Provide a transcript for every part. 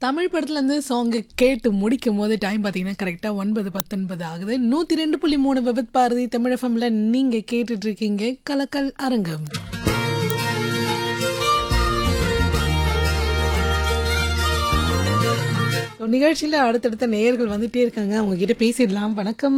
தமிழ் படத்துல இருந்து சாங் கேட்டு முடிக்கும் போது டைம் பார்த்தீங்கன்னா கரெக்டாக ஒன்பது பத்தொன்பது ஆகுது நூற்றி ரெண்டு புள்ளி மூணு விபத் பாரதி தமிழ் எஃப்எம்ல நீங்கள் கேட்டுட்டு இருக்கீங்க கலக்கல் அரங்கம் So, நிகழ்ச்சியில அடுத்தடுத்த நேயர்கள் வந்துட்டே இருக்காங்க அவங்க கிட்ட பேசிடலாம் வணக்கம்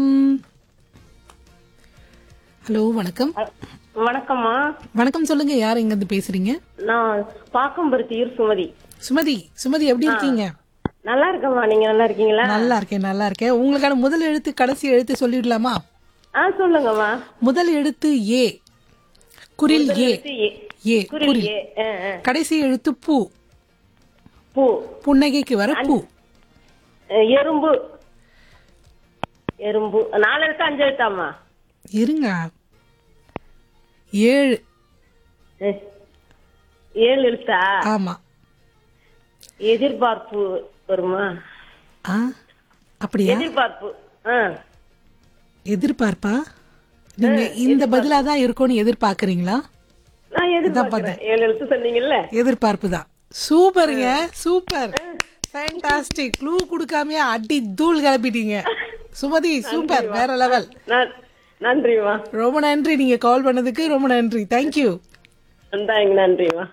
ஹலோ வணக்கம் வணக்கம்மா வணக்கம் சொல்லுங்க யார் எங்க இருந்து பேசுறீங்க நான் பாக்கம்பருத்தியூர் சுமதி சுமதி சுமதி எப்படி இருக்கீங்க நல்லா இருக்கம்மா நீங்க நல்லா இருக்கீங்களா நல்லா இருக்கேன் நல்லா இருக்கேன் உங்களுக்கான முதல் எழுத்து கடைசி எழுத்து சொல்லிடலாமா ஆ சொல்லுங்கம்மா முதல் எழுத்து ஏ குரில் ஏ ஏ. ஏ குரில் குரில் ஏ. ஆ, ஆ. கடைசி எழுத்து பூ பூ புன்னகைக்கு வர பூ அஹ், எறும்பு எறும்பு நாலு எழுத்து அஞ்சு எழுத்தாம்மா இருங்க ஏழு அஹ், ஏழு எழுத்தா ஆமா எதிர்பார்ப்பு வருமா ஆ அப்படியா எதிர்பார்ப்பு ஆ எதிர்பார்ப்பா நீங்க இந்த பதிலா தான் இருக்கும்னு எதிர்பார்க்கறீங்களா நான் எதிர்பார்க்கிறேன் ஏழு எழுத்து சொன்னீங்கல்ல எதிர்பார்ப்பு தான் சூப்பருங்க சூப்பர் ஃபேண்டாஸ்டிக் க்ளூ கொடுக்காம அடி தூள் கிளப்பிட்டீங்க சுமதி சூப்பர் வேற லெவல் நான் நன்றிம்மா ரொம்ப நன்றி நீங்க கால் பண்ணதுக்கு ரொம்ப நன்றி தேங்க்யூ இந்தாங்க நன்றிம்மா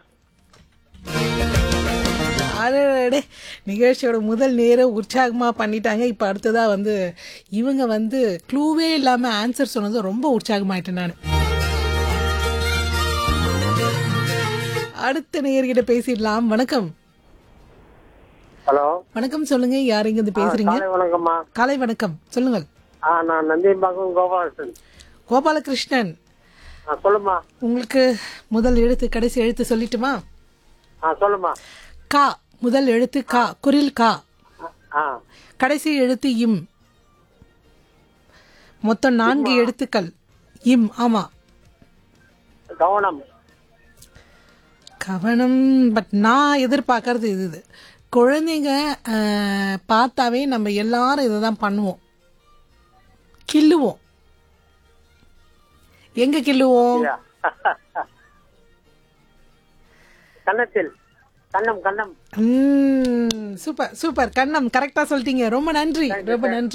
அடடே நிகழ்ச்சியோட முதல் நேரம் உற்சாகமா பண்ணிட்டாங்க இப்ப அடுத்ததா வந்து இவங்க வந்து க்ளூவே இல்லாம ஆன்சர் சொன்னது ரொம்ப உற்சாகமாயிட்டேன் நான் அடுத்த நேயர்கிட்ட பேசிடலாம் வணக்கம் ஹலோ வணக்கம் சொல்லுங்க யார் இங்க இருந்து பேசுறீங்க காலை வணக்கம்மா காலை வணக்கம் சொல்லுங்கள் ஆ நான் நந்தியம்பாக்கம் கோபாலகிருஷ்ணன் கோபாலகிருஷ்ணன் ஆ சொல்லுமா உங்களுக்கு முதல் எழுத்து கடைசி எழுத்து சொல்லட்டுமா ஆ சொல்லுமா கா முதல் எழுத்து கா குரில் கா ஆ கடைசி எழுத்து இம் மொத்தம் நான்கு எழுத்துக்கள் இம் ஆமா கவனம் கவனம் பட் நான் எதிர்பார்க்கறது இது இது குழந்தைங்க அஹ், பார்த்தாவே நம்ம எல்லாரும் இதை தான் பண்ணுவோம் கிள்ளுவோம் எங்க கிள்ளுவோம் யா. கன்னத்தில் கண்ணம் கண்ணம் ம், சூப்பர் சூப்பர் கண்ணம் கரெக்டா சொல்லிட்டீங்க ரொம்ப நன்றி ரொம்ப நன்றி